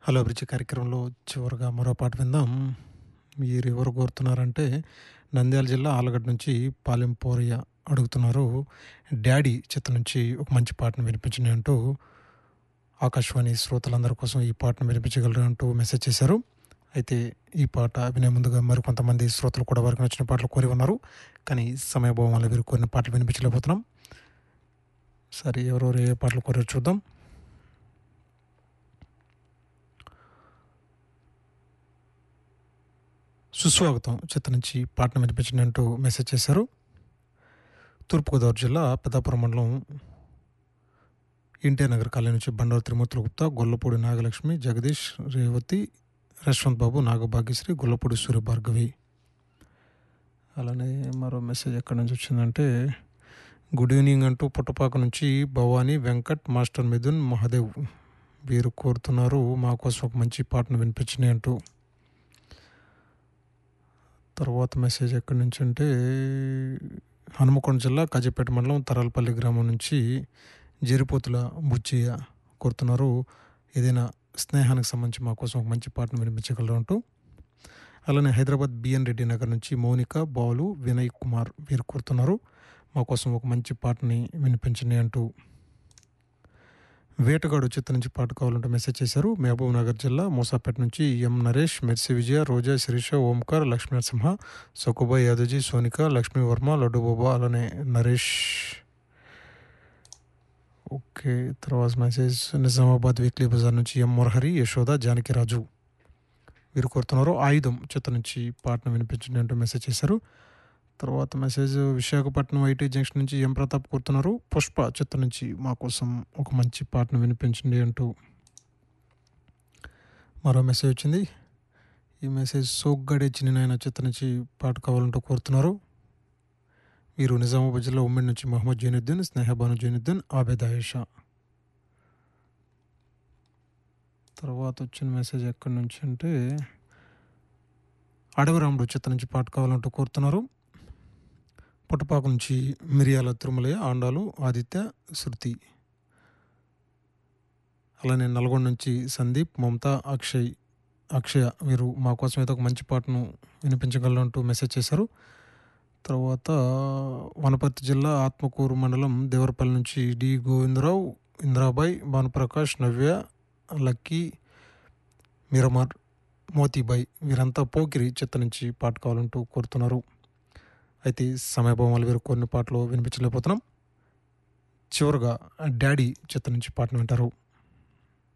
hello అభిరుచి కార్యక్రమంలో చివరిగా మరో పాట విందాం మీరు ఎవరు కోరుతున్నారంటే నంద్యాల జిల్లా ఆలగడ్డ నుంచి పాలెం పోరయ్య అడుగుతున్నారు డాడీ చిత్త నుంచి ఒక మంచి పాటను వినిపించండి అంటూ ఆకాశవాణి శ్రోతలందరి కోసం ఈ పాటను వినిపించగలరు అంటూ మెసేజ్ చేశారు అయితే ఈ పాట వినే ముందుగా మరికొంతమంది శ్రోతలు కూడా వారికి నచ్చిన పాటలు కోరి ఉన్నారు కానీ సమయభావం వల్ల వీరు కొన్ని పాటలు వినిపించలేకపోతున్నాం సరే ఎవరెవరు ఏ పాటలు కోరారు చూద్దాం సుస్వాగతం చిత్త నుంచి పాటను వినిపించండి అంటూ మెసేజ్ చేశారు తూర్పుగోదావరి జిల్లా పెద్దాపురం మండలం ఎన్టీఆర్ నగర్ కాలనీ నుంచి బండారు త్రిమూర్తుల గుప్తా గొల్లపూడి నాగలక్ష్మి జగదీష్ రేవతి యశ్వంత్ బాబు నాగభాగ్యశ్రీ గొల్లపూడి సూర్యభార్గవి అలానే మరో మెసేజ్ ఎక్కడి నుంచి వచ్చిందంటే గుడ్ ఈవినింగ్ అంటూ పుట్టపాక నుంచి భవానీ వెంకట్ మాస్టర్ మిథున్ మహాదేవ్ వీరు కోరుతున్నారు మా కోసం ఒక మంచి పాటను వినిపించినాయి అంటూ తర్వాత మెసేజ్ ఎక్కడి నుంచి అంటే హనుమకొండ జిల్లా కాజీపేట మండలం తరాలపల్లి గ్రామం నుంచి జరిపోతుల బుచ్చయ్య కోరుతున్నారు ఏదైనా స్నేహానికి సంబంధించి మా కోసం ఒక మంచి పాటను వినిపించగలరు అంటూ అలానే హైదరాబాద్ బిఎన్ రెడ్డి నగర్ నుంచి మౌనిక బాలు వినయ్ కుమార్ వీరు కోరుతున్నారు మా కోసం ఒక మంచి పాటని వినిపించండి అంటూ వేటగాడు చిత్త నుంచి పాట కావాలంటే మెసేజ్ చేశారు మహబూబ్ నగర్ జిల్లా మూసాపేట నుంచి ఎం నరేష్ మెర్సి విజయ రోజా శిరీష ఓంకార్ లక్ష్మీ నరసింహ సకుబాయ్ యాదవ్జీ సోనిక లక్ష్మీ వర్మ లడ్డు బాబా అలానే నరేష్ ఓకే తర్వాత మెసేజ్ నిజామాబాద్ వీక్లీ బజార్ నుంచి ఎం మురహరి యశోద జానకిరాజు వీరు కోరుతున్నారు ఆయుధం చిత్త నుంచి పాటను వినిపించండి అంటూ మెసేజ్ చేశారు తర్వాత మెసేజ్ విశాఖపట్నం ఐటీ జంక్షన్ నుంచి ఎం ప్రతాప్ కోరుతున్నారు పుష్ప చిత్త నుంచి మా కోసం ఒక మంచి పాటను వినిపించండి అంటూ మరో మెసేజ్ వచ్చింది ఈ మెసేజ్ సోగ్గడే చిన్న చిత్త నుంచి పాట కావాలంటూ కోరుతున్నారు వీరు నిజామాబాద్ జిల్లా ఉమ్మడి నుంచి మహమ్మద్ జైనుద్దీన్ స్నేహబాను జైనుద్దీన్ ఆబేద్ ఆయేషా తర్వాత వచ్చిన మెసేజ్ ఎక్కడి నుంచి అంటే అడవిరాముడు చిత్త నుంచి పాట కావాలంటూ కోరుతున్నారు పుట్టపాక నుంచి మిరియాల తిరుమలయ్య ఆండాలు ఆదిత్య శృతి అలానే నల్గొండ నుంచి సందీప్ మమత అక్షయ్ అక్షయ వీరు మా కోసం ఏదో ఒక మంచి పాటను వినిపించగలరు అంటూ మెసేజ్ చేశారు తర్వాత వనపర్తి జిల్లా ఆత్మకూరు మండలం దేవరపల్లి నుంచి డి గోవిందరావు ఇంద్రాబాయ్ భానుప్రకాష్ నవ్య లక్కీ మిరమార్ మోతీబాయ్ వీరంతా పోకిరి చిత్త నుంచి పాట కావాలంటూ కోరుతున్నారు అయితే సమయభావం వల్ల వీరు కొన్ని పాటలు వినిపించలేకపోతున్నాం చివరిగా డాడీ చిత్త నుంచి పాటను వింటారు